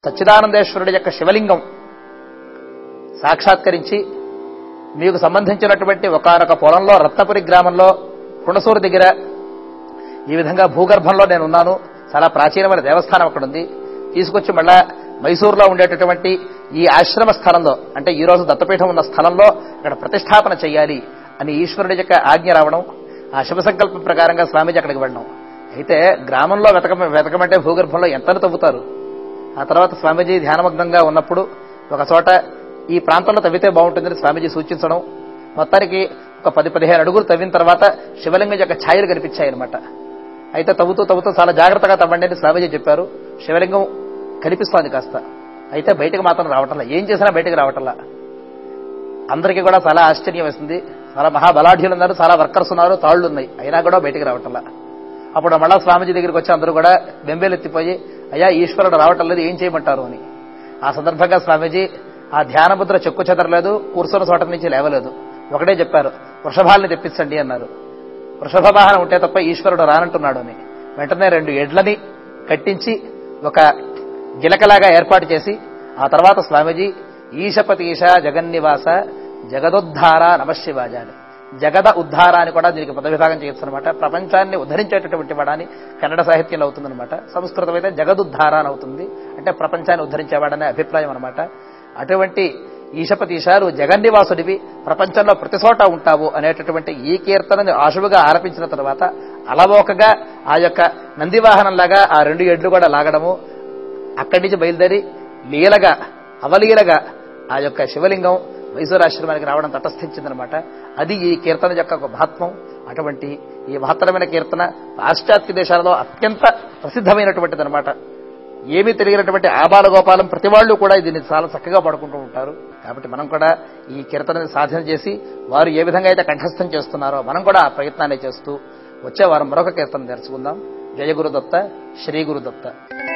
సచ్చిదానందేశ్వరుడి యొక్క శివలింగం సాక్షాత్కరించి మీకు సంబంధించినటువంటి ఒకనొక పొలంలో రత్నపురి గ్రామంలో పుణసూరు దగ్గర ఈ విధంగా భూగర్భంలో నేను ఉన్నాను చాలా ప్రాచీనమైన దేవస్థానం అక్కడ ఉంది తీసుకొచ్చి మళ్ళా మైసూరులో ఉండేటటువంటి ఈ ఆశ్రమ స్థలంలో అంటే ఈ రోజు దత్తపీఠం ఉన్న స్థలంలో అక్కడ ప్రతిష్టాపన చేయాలి అని ఈశ్వరుడి యొక్క ఆజ్ఞ రావడం ఆ శుభ సంకల్పం ప్రకారంగా స్వామీజీ అక్కడికి వెళ్ళడం అయితే గ్రామంలో వెతక వెతకమంటే భూగర్భంలో ఎంత తవ్వుతారు ఆ తర్వాత స్వామీజీ ధ్యానమగ్నంగా ఉన్నప్పుడు ఒక చోట ఈ ప్రాంతంలో తవ్వితే బాగుంటుందని స్వామీజీ సూచించడం మొత్తానికి ఒక పది పదిహేను అడుగులు తవ్విన తర్వాత శివలింగం యొక్క ఛాయలు కనిపించాయన్నమాట అయితే తవ్వుతూ తవ్వుతూ చాలా జాగ్రత్తగా తవ్వండి అని స్వామీజీ చెప్పారు శివలింగం కనిపిస్తోంది కాస్త అయితే బయటకు మాత్రం రావటంలా ఏం చేసినా బయటకు రావటంలా అందరికీ కూడా చాలా ఆశ్చర్యం వేస్తుంది చాలా మహాబలాఢ్యులు ఉన్నారు చాలా వర్కర్స్ ఉన్నారు తాళ్లు ఉన్నాయి అయినా కూడా బయటకు రావటంలా అప్పుడు మళ్ళా స్వామీజీ దగ్గరికి వచ్చి అందరూ కూడా బెంబేలెత్తిపోయి అయ్యా ఈశ్వరుడు రావటం లేదు ఏం చేయమంటారు అని ఆ సందర్భంగా స్వామీజీ ఆ ధ్యాన ముద్ర చెక్కు చెదరలేదు కూర్చున్న చోట నుంచి లేవలేదు ఒకటే చెప్పారు వృషభాల్ని తెప్పించండి అన్నారు వృషభ వాహనం ఉంటే తప్ప ఈశ్వరుడు రానంటున్నాడు అని వెంటనే రెండు ఎడ్లని కట్టించి ఒక గిలకలాగా ఏర్పాటు చేసి ఆ తర్వాత స్వామీజీ ఈశపతీశ జగన్నివాస జగదోద్ధార నమశివాజ అని జగద ఉద్ధార అని కూడా దీనికి పదవిభాగం చేయొచ్చు అనమాట ప్రపంచాన్ని ఉద్ధరించేటటువంటి వాడని కన్నడ సాహిత్యంలో అవుతుందన్నమాట సంస్కృతం అయితే జగదుద్ధార అని అవుతుంది అంటే ప్రపంచాన్ని ఉద్ధరించేవాడనే అభిప్రాయం అనమాట అటువంటి ఈశపతీశారు జగన్నివాసుడివి ప్రపంచంలో ప్రతి చోట ఉంటావు అనేటటువంటి ఈ కీర్తనని ఆశువుగా ఆలపించిన తర్వాత అలవోకగా ఆ యొక్క నందివాహనంలాగా ఆ రెండు ఎడ్లు కూడా లాగడము అక్కడి నుంచి బయలుదేరి లీలగా అవలీలగా ఆ యొక్క శివలింగం మైసూరాశ్రమానికి రావడం తటస్థించిందనమాట అది ఈ కీర్తన యొక్క ఒక మహత్వం అటువంటి ఈ మహత్తరమైన కీర్తన పాశ్చాత్య దేశాలలో అత్యంత ప్రసిద్ధమైనటువంటిది అనమాట ఏమీ తెలియనటువంటి ఆబాల గోపాలం ప్రతి వాళ్ళు కూడా దీన్ని చాలా చక్కగా పడుకుంటూ ఉంటారు కాబట్టి మనం కూడా ఈ కీర్తనని సాధన చేసి వారు ఏ విధంగా అయితే కంఠస్థం చేస్తున్నారో మనం కూడా ఆ ప్రయత్నాన్ని చేస్తూ వచ్చే వారం మరొక కీర్తన తెరుచుకుందాం జయ గురుదత్త శ్రీ గురుదత్త